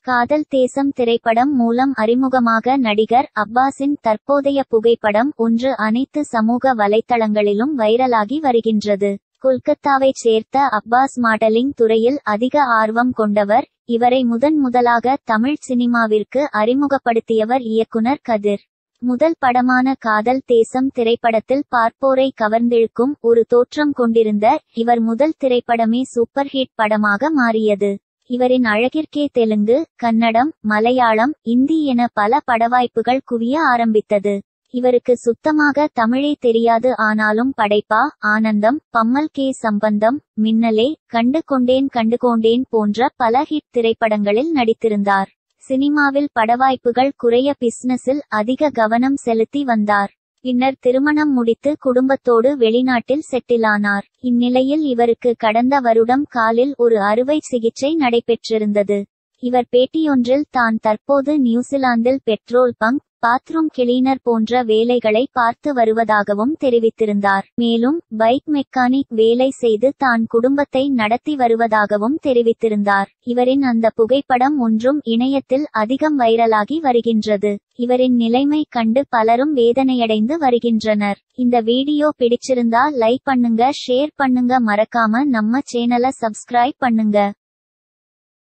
காதல் தேசம் திரைப்படம் மூலம் அறிமுகமாக நடிகர் அப்பாஸின் தற்போதைய புகைப்படம் ஒன்று அனைத்து சமூக வலைத்தளங்களிலும் வைரலாகி வருகின்றது கொல்கத்தாவைச் சேர்ந்த அப்பாஸ் மாடலிங் துறையில் அதிக ஆர்வம் கொண்டவர் இவரை முதன் முதலாக தமிழ் சினிமாவிற்கு அறிமுகப்படுத்தியவர் இயக்குனர் கதிர் முதல் படமான காதல் தேசம் திரைப்படத்தில் பார்ப்போரை கவர்ந்திழுக்கும் ஒரு தோற்றம் கொண்டிருந்த இவர் முதல் திரைப்படமே சூப்பர் ஹிட் படமாக மாறியது இவரின் அழகிற்கே தெலுங்கு கன்னடம் மலையாளம் இந்தி என பல படவாய்ப்புகள் குவிய ஆரம்பித்தது இவருக்கு சுத்தமாக தமிழே தெரியாது ஆனாலும் படைப்பா ஆனந்தம் பம்மல் கே சம்பந்தம் மின்னலே கண்டு கொண்டேன் கண்டு கொண்டேன் போன்ற பல ஹிட் திரைப்படங்களில் நடித்திருந்தார் சினிமாவில் படவாய்ப்புகள் குறைய பிஸ்னஸில் அதிக கவனம் செலுத்தி வந்தார் பின்னர் திருமணம் முடித்து குடும்பத்தோடு வெளிநாட்டில் செட்டிலானார் இந்நிலையில் இவருக்கு கடந்த வருடம் காலில் ஒரு அறுவை சிகிச்சை நடைபெற்றிருந்தது இவர் பேட்டியொன்றில் தான் தற்போது நியூசிலாந்தில் பெட்ரோல் பங்க் பாத்ரூம் கிளீனர் போன்ற வேலைகளை பார்த்து வருவதாகவும் தெரிவித்திருந்தார் மேலும் பைக் மெக்கானிக் வேலை செய்து தான் குடும்பத்தை நடத்தி வருவதாகவும் தெரிவித்திருந்தார் இவரின் அந்த புகைப்படம் ஒன்றும் இணையத்தில் அதிகம் வைரலாகி வருகின்றது இவரின் நிலைமை கண்டு பலரும் வேதனையடைந்து வருகின்றனர் இந்த வீடியோ பிடிச்சிருந்தா லைக் பண்ணுங்க ஷேர் பண்ணுங்க மறக்காம நம்ம சேனலை சப்ஸ்கிரைப் பண்ணுங்க